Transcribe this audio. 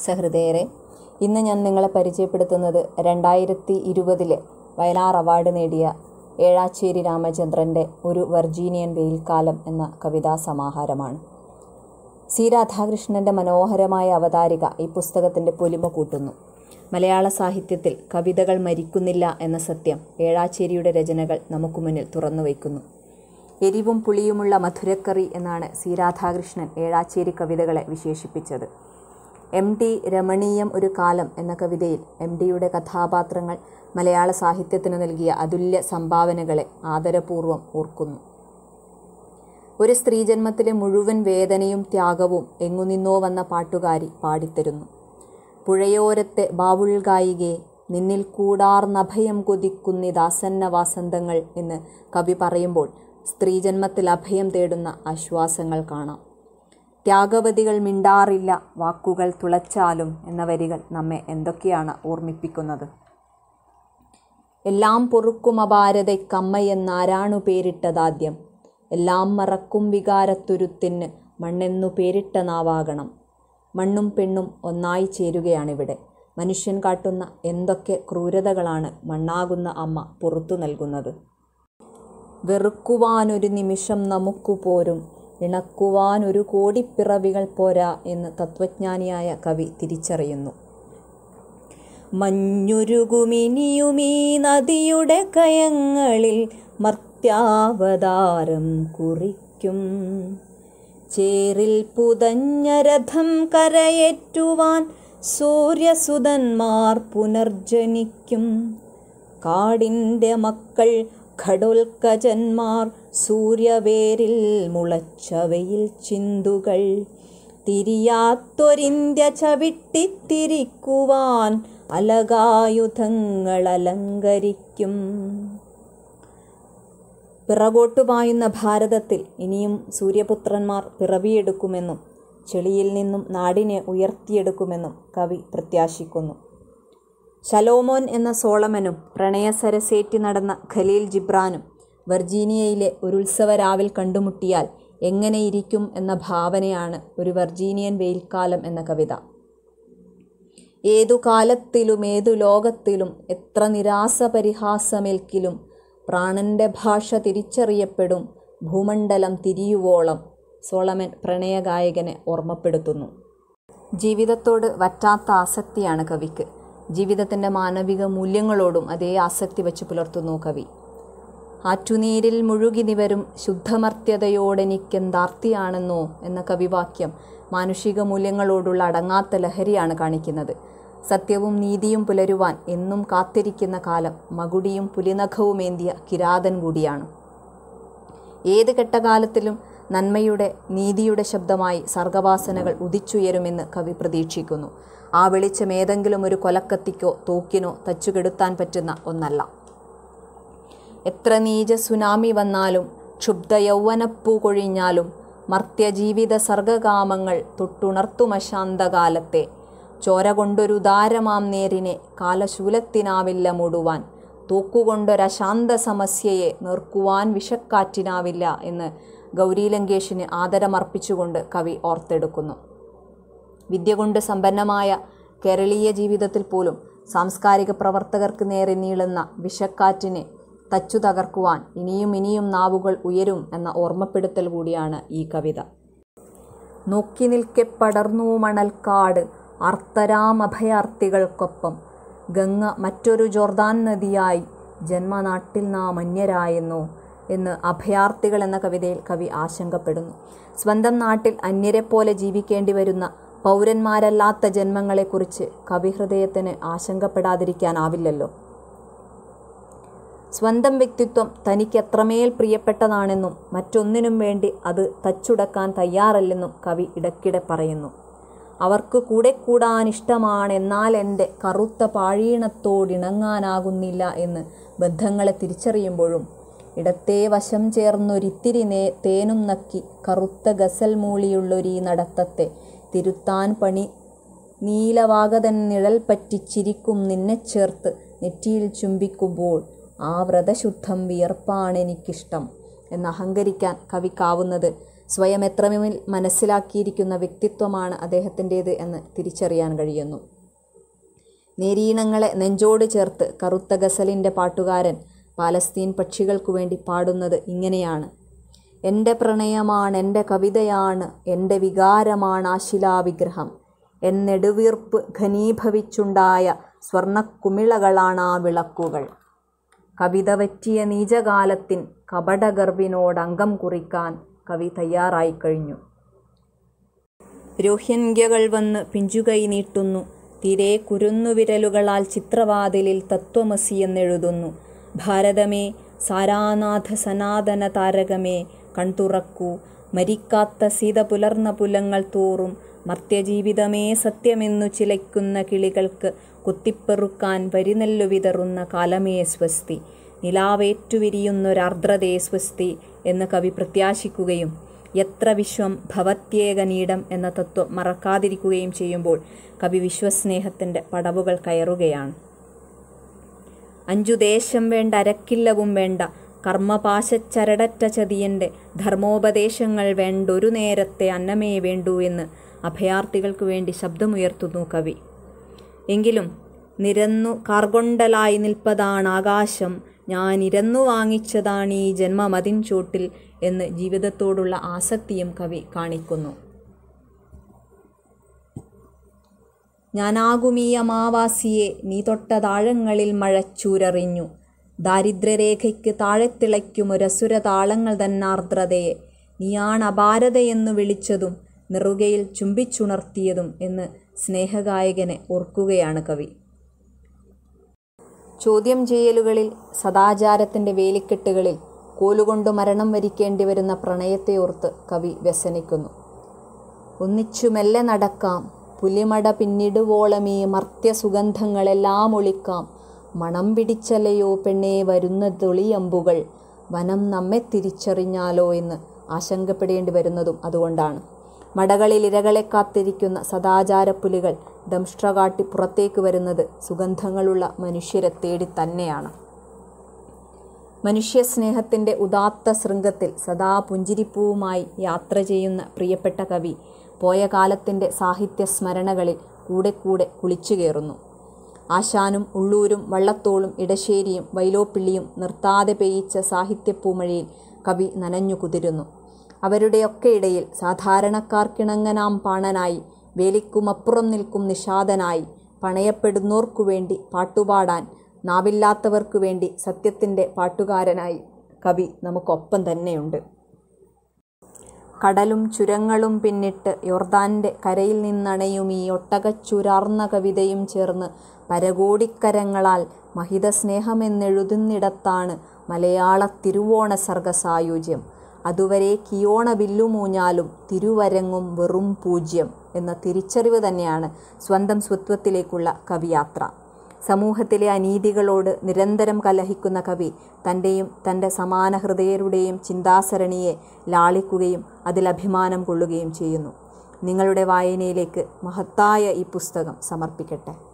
സഹൃദയരെ ഇന്ന് ഞാൻ നിങ്ങളെ പരിചയപ്പെടുത്തുന്നത് രണ്ടായിരത്തി ഇരുപതിലെ വയലാർ അവാർഡ് നേടിയ ഏഴാച്ചേരി രാമചന്ദ്രൻ്റെ ഒരു വെർജീനിയൻ വെയിൽക്കാലം എന്ന കവിതാ സമാഹാരമാണ് സി രാധാകൃഷ്ണൻ്റെ മനോഹരമായ അവതാരിക ഈ പുസ്തകത്തിൻ്റെ പൊലിമ കൂട്ടുന്നു മലയാള സാഹിത്യത്തിൽ കവിതകൾ മരിക്കുന്നില്ല എന്ന സത്യം ഏഴാച്ചേരിയുടെ രചനകൾ നമുക്ക് മുന്നിൽ തുറന്നു വയ്ക്കുന്നു എരിവും പുളിയുമുള്ള മധുരക്കറി എന്നാണ് സി രാധാകൃഷ്ണൻ ഏഴാച്ചേരി കവിതകളെ വിശേഷിപ്പിച്ചത് എം ടി രമണീയം ഒരു കാലം എന്ന കവിതയിൽ എം ഡിയുടെ കഥാപാത്രങ്ങൾ മലയാള സാഹിത്യത്തിന് നൽകിയ അതുല്യ സംഭാവനകളെ ആദരപൂർവ്വം ഓർക്കുന്നു ഒരു സ്ത്രീജന്മത്തിലെ മുഴുവൻ വേദനയും ത്യാഗവും എങ്ങുനിന്നോ വന്ന പാട്ടുകാരി പാടിത്തരുന്നു പുഴയോരത്തെ ബാവുൾ ഗായികയെ നിന്നിൽ കൂടാർന്നഭയം കൊതിക്കുന്നിതാസന്ന വാസന്തങ്ങൾ എന്ന് കവി പറയുമ്പോൾ സ്ത്രീജന്മത്തിൽ അഭയം തേടുന്ന ആശ്വാസങ്ങൾ കാണാം ത്യാഗവതികൾ മിണ്ടാറില്ല വാക്കുകൾ തുളച്ചാലും എന്ന വരികൾ നമ്മെ എന്തൊക്കെയാണ് ഓർമ്മിപ്പിക്കുന്നത് എല്ലാം പൊറുക്കും അപാരതയ്ക്കമ്മയെന്നാരാണു പേരിട്ടതാദ്യം എല്ലാം മറക്കും വികാരത്തുരുത്തിന് മണ്ണെന്നു പേരിട്ട നാവാകണം മണ്ണും പെണ്ണും ഒന്നായി ചേരുകയാണിവിടെ മനുഷ്യൻ കാട്ടുന്ന എന്തൊക്കെ ക്രൂരതകളാണ് മണ്ണാകുന്ന അമ്മ പുറത്തു നൽകുന്നത് വെറുക്കുവാനൊരു നിമിഷം നമുക്കു പോരും ഇണക്കുവാനൊരു കോടിപ്പിറവികൾ പോരാ എന്ന് തത്വജ്ഞാനിയായ കവി തിരിച്ചറിയുന്നു മഞ്ഞുരുകുമിനിയുമീ നദിയുടെ കയങ്ങളിൽ മർത്യാവതാരം കുറിക്കും ചേറിൽ പുതഞ്ഞ രഥം കരയേറ്റുവാൻ സൂര്യസുതന്മാർ പുനർജനിക്കും കാടിൻ്റെ മക്കൾ ഘടോൽക്കജന്മാർ സൂര്യവേരിൽ മുളച്ചവയിൽ ചിന്തുകൾ തിരിയാത്തൊരിന്ത്യ ചവിട്ടിത്തിരിക്കുവാൻ അലകായുധങ്ങൾ അലങ്കരിക്കും പിറകോട്ടു പായുന്ന ഭാരതത്തിൽ ഇനിയും സൂര്യപുത്രന്മാർ പിറവിയെടുക്കുമെന്നും ചെളിയിൽ നിന്നും നാടിനെ ഉയർത്തിയെടുക്കുമെന്നും കവി പ്രത്യാശിക്കുന്നു ശലോമോൻ എന്ന സോളമനും പ്രണയസരസേറ്റി നടന്ന ഖലീൽ ജിബ്രാനും വെർജീനിയയിലെ ഒരു ഉത്സവരാവിൽ കണ്ടുമുട്ടിയാൽ എങ്ങനെയിരിക്കും എന്ന ഭാവനയാണ് ഒരു വെർജീനിയൻ വെയിൽക്കാലം എന്ന കവിത ഏതു കാലത്തിലും ഏതു ലോകത്തിലും എത്ര നിരാസ പരിഹാസമേൽക്കിലും പ്രാണന്റെ ഭാഷ തിരിച്ചറിയപ്പെടും ഭൂമണ്ഡലം തിരിയുവോളം സോളമൻ പ്രണയഗായകനെ ഓർമ്മപ്പെടുത്തുന്നു ജീവിതത്തോട് വറ്റാത്ത ആസക്തിയാണ് കവിക്ക് ജീവിതത്തിൻ്റെ മാനവിക മൂല്യങ്ങളോടും അതേ ആസക്തി വച്ച് പുലർത്തുന്നു കവി ആറ്റുനീരിൽ മുഴുകി നിവരും ശുദ്ധമർത്യതയോടെനിക്കെന്താർത്തിയാണെന്നോ എന്ന കവിവാക്യം മാനുഷിക മൂല്യങ്ങളോടുള്ള അടങ്ങാത്ത ലഹരിയാണ് കാണിക്കുന്നത് സത്യവും നീതിയും പുലരുവാൻ എന്നും കാത്തിരിക്കുന്ന കാലം മകുടിയും പുലിനഖവുമേന്തിയ കിരാതൻ കൂടിയാണ് ഏത് കെട്ടകാലത്തിലും നന്മയുടെ നീതിയുടെ ശബ്ദമായി സർഗവാസനകൾ ഉദിച്ചുയരുമെന്ന് കവി പ്രതീക്ഷിക്കുന്നു ആ വെളിച്ചം ഏതെങ്കിലും ഒരു കൊലക്കത്തിക്കോ തൂക്കിനോ തച്ചുകെടുത്താൻ പറ്റുന്ന ഒന്നല്ല എത്ര നീച സുനാമി വന്നാലും ക്ഷുബ്ധ യൗവനപ്പൂ കൊഴിഞ്ഞാലും മർത്യജീവിത സർഗകാമങ്ങൾ തൊട്ടുണർത്തുമശാന്തകാലത്തെ ചോര കൊണ്ടൊരു ഉദാരമാം നേരിനെ കാലശൂലത്തിനാവില്ല മൂടുവാൻ തൂക്കുകൊണ്ടൊരശാന്ത സമസ്യയെ നിർക്കുവാൻ വിഷക്കാറ്റിനാവില്ല എന്ന് ഗൗരി ലങ്കേഷിന് ആദരമർപ്പിച്ചുകൊണ്ട് കവി ഓർത്തെടുക്കുന്നു വിദ്യ കൊണ്ട് സമ്പന്നമായ കേരളീയ ജീവിതത്തിൽ പോലും സാംസ്കാരിക പ്രവർത്തകർക്ക് നേരെ നീളുന്ന വിഷക്കാറ്റിനെ തച്ചു തകർക്കുവാൻ ഇനിയും ഇനിയും നാവുകൾ ഉയരും എന്ന ഓർമ്മപ്പെടുത്തൽ കൂടിയാണ് ഈ കവിത നോക്കി നിൽക്കെ പടർന്നു മണൽക്കാട് അർത്ഥരാമഭയാർത്ഥികൾക്കൊപ്പം ഗംഗ മറ്റൊരു ജോർദാൻ നദിയായി ജന്മനാട്ടിൽ നാം അന്യരായെന്നോ എന്ന് അഭയാർത്ഥികൾ എന്ന കവിതയിൽ കവി ആശങ്കപ്പെടുന്നു സ്വന്തം നാട്ടിൽ അന്യരെപ്പോലെ ജീവിക്കേണ്ടി വരുന്ന പൗരന്മാരല്ലാത്ത ജന്മങ്ങളെക്കുറിച്ച് കവിഹൃദയത്തിന് ആശങ്കപ്പെടാതിരിക്കാനാവില്ലല്ലോ സ്വന്തം വ്യക്തിത്വം തനിക്ക് എത്രമേൽ പ്രിയപ്പെട്ടതാണെന്നും മറ്റൊന്നിനും വേണ്ടി അത് തച്ചുടക്കാൻ തയ്യാറല്ലെന്നും കവി ഇടയ്ക്കിടെ പറയുന്നു അവർക്ക് കൂടെ കൂടാൻ ഇഷ്ടമാണ് എന്നാൽ എൻ്റെ കറുത്ത പാഴീണത്തോടിണങ്ങാനാകുന്നില്ല എന്ന് ബന്ധങ്ങളെ തിരിച്ചറിയുമ്പോഴും ഇടത്തെ വശം ചേർന്നൊരിത്തിരി നേ തേനും നക്കി കറുത്ത ഗസൽ മൂളിയുള്ളൊരീ നടത്തത്തെ തിരുത്താൻ പണി നീലവാകതൻ നിഴൽ പറ്റിച്ചിരിക്കും നിന്നെ ചേർത്ത് നെറ്റിയിൽ ചുംബിക്കുമ്പോൾ ആ വ്രതശുദ്ധം വിയർപ്പാണെനിക്കിഷ്ടം എന്ന് അഹങ്കരിക്കാൻ കവിക്കാവുന്നത് സ്വയം എത്രമേൽ മനസ്സിലാക്കിയിരിക്കുന്ന വ്യക്തിത്വമാണ് അദ്ദേഹത്തിൻ്റേത് എന്ന് തിരിച്ചറിയാൻ കഴിയുന്നു നേരീണങ്ങളെ നെഞ്ചോട് ചേർത്ത് കറുത്ത ഗസലിൻ്റെ പാട്ടുകാരൻ പാലസ്തീൻ പക്ഷികൾക്കു വേണ്ടി പാടുന്നത് ഇങ്ങനെയാണ് എൻ്റെ പ്രണയമാണ് എൻ്റെ കവിതയാണ് എൻ്റെ വികാരമാണ് ആശിലാവിഗ്രഹം എന്നെടുവീർപ്പ് ഘനീഭവിച്ചുണ്ടായ സ്വർണക്കുമിളകളാണ് ആ വിളക്കുകൾ കവിത വറ്റിയ നീചകാലത്തിൻ കപടഗർവിനോട് അംഗം കുറിക്കാൻ കവി തയ്യാറായിക്കഴിഞ്ഞു രോഹ്യൻഗ്യകൾ വന്ന് പിഞ്ചുകൈ നീട്ടുന്നു തീരെ കുരുന്നുവിരലുകളാൽ ചിത്രവാതിലിൽ തത്വമസി എന്നെഴുതുന്നു ഭാരതമേ സാരാനാഥ സനാതന താരകമേ കൺതുറക്കൂ മരിക്കാത്ത സീത പുലർന്ന പുലങ്ങൾ തോറും മർത്യജീവിതമേ സത്യമെന്നു ചിലയ്ക്കുന്ന കിളികൾക്ക് കുത്തിപ്പെറുക്കാൻ വരിനെല്ലു വിതറുന്ന കാലമേ സ്വസ്തി നിലാവേറ്റുവിരിയുന്നൊരാർദ്രതേ സ്വസ്തി എന്ന് കവി പ്രത്യാശിക്കുകയും എത്ര വിശ്വം ഭവത്യേകനീടം എന്ന തത്വം മറക്കാതിരിക്കുകയും ചെയ്യുമ്പോൾ കവി വിശ്വസ്നേഹത്തിൻ്റെ പടവുകൾ കയറുകയാണ് അഞ്ചു ദേശം വേണ്ട അരക്കില്ലവും വേണ്ട കർമ്മപാശച്ചരടറ്റ ചതിയൻ്റെ ധർമ്മോപദേശങ്ങൾ വേണ്ടൊരു നേരത്തെ അന്നമേ വേണ്ടൂ എന്ന് അഭയാർത്ഥികൾക്ക് വേണ്ടി ശബ്ദമുയർത്തുന്നു കവി എങ്കിലും നിരന്നു കാർകൊണ്ടലായി നിൽപ്പതാണ് ആകാശം ഞാൻ ഇരന്നു വാങ്ങിച്ചതാണ് ഈ ജന്മമതിൻ ചോട്ടിൽ എന്ന് ജീവിതത്തോടുള്ള ആസക്തിയും കവി കാണിക്കുന്നു ഞാനാകുമീ അമാവാസിയെ നീ തൊട്ട താഴങ്ങളിൽ മഴച്ചൂരറിഞ്ഞു ദാരിദ്ര്യരേഖയ്ക്ക് താഴെ തിളയ്ക്കും ഒരസുര താളങ്ങൾ തന്നാർദ്രതയെ നീയാണ് അപാരതയെന്നു വിളിച്ചതും നെറുകയിൽ ചുംബിച്ചുണർത്തിയതും എന്ന് സ്നേഹഗായകനെ ഓർക്കുകയാണ് കവി ചോദ്യം ചെയ്യലുകളിൽ സദാചാരത്തിൻ്റെ വേലിക്കെട്ടുകളിൽ കോലുകൊണ്ടു മരണം വരിക്കേണ്ടി വരുന്ന പ്രണയത്തെ ഓർത്ത് കവി വ്യസനിക്കുന്നു ഒന്നിച്ചു മെല്ലെ നടക്കാം പുലിമട പിന്നിടുവോളമീ മർത്യ സുഗന്ധങ്ങളെല്ലാം ഒളിക്കാം മണം പിടിച്ചല്ലയോ പെണ്ണേ വരുന്ന തൊളിയമ്പുകൾ വനം നമ്മെ തിരിച്ചറിഞ്ഞാലോ എന്ന് ആശങ്കപ്പെടേണ്ടി വരുന്നതും അതുകൊണ്ടാണ് മടകളിൽ ഇരകളെ കാത്തിരിക്കുന്ന സദാചാരപ്പുലികൾ ദംഷ്ട്ര കാട്ടി പുറത്തേക്ക് വരുന്നത് സുഗന്ധങ്ങളുള്ള മനുഷ്യരെ തേടി തന്നെയാണ് മനുഷ്യസ്നേഹത്തിൻ്റെ ഉദാത്ത ശൃംഗത്തിൽ സദാ പുഞ്ചിരിപ്പൂവുമായി യാത്ര ചെയ്യുന്ന പ്രിയപ്പെട്ട കവി പോയ കാലത്തിൻ്റെ സാഹിത്യ സ്മരണകളിൽ കൂടെ കൂടെ കുളിച്ചു കയറുന്നു ആശാനും ഉള്ളൂരും വള്ളത്തോളും ഇടശ്ശേരിയും വൈലോപ്പിള്ളിയും നിർത്താതെ പെയ്യിച്ച സാഹിത്യപ്പൂമഴയിൽ കവി നനഞ്ഞു കുതിരുന്നു അവരുടെയൊക്കെ ഇടയിൽ സാധാരണക്കാർക്കിണങ്ങനാം പാണനായി വേലിക്കുമപ്പുറം നിൽക്കും നിഷാദനായി പണയപ്പെടുന്നോർക്കു വേണ്ടി പാട്ടുപാടാൻ നാവില്ലാത്തവർക്കു വേണ്ടി സത്യത്തിൻ്റെ പാട്ടുകാരനായി കവി നമുക്കൊപ്പം തന്നെയുണ്ട് കടലും ചുരങ്ങളും പിന്നിട്ട് യോർദാൻ്റെ കരയിൽ നിന്നണയും ഈ ഒട്ടകച്ചുരാർന്ന കവിതയും ചേർന്ന് പരകോടിക്കരങ്ങളാൽ മഹിത സ്നേഹമെന്നെഴുതുന്നിടത്താണ് മലയാള തിരുവോണ സർഗസായുജ്യം അതുവരെ കിയോണ ബില്ലുമൂഞ്ഞാലും തിരുവരങ്ങും വെറും പൂജ്യം എന്ന തിരിച്ചറിവ് തന്നെയാണ് സ്വന്തം സ്വത്വത്തിലേക്കുള്ള കവിയാത്ര സമൂഹത്തിലെ അനീതികളോട് നിരന്തരം കലഹിക്കുന്ന കവി തൻ്റെയും തൻ്റെ സമാന ഹൃദയരുടെയും ചിന്താസരണിയെ ലാളിക്കുകയും അതിൽ അഭിമാനം കൊള്ളുകയും ചെയ്യുന്നു നിങ്ങളുടെ വായനയിലേക്ക് മഹത്തായ ഈ പുസ്തകം സമർപ്പിക്കട്ടെ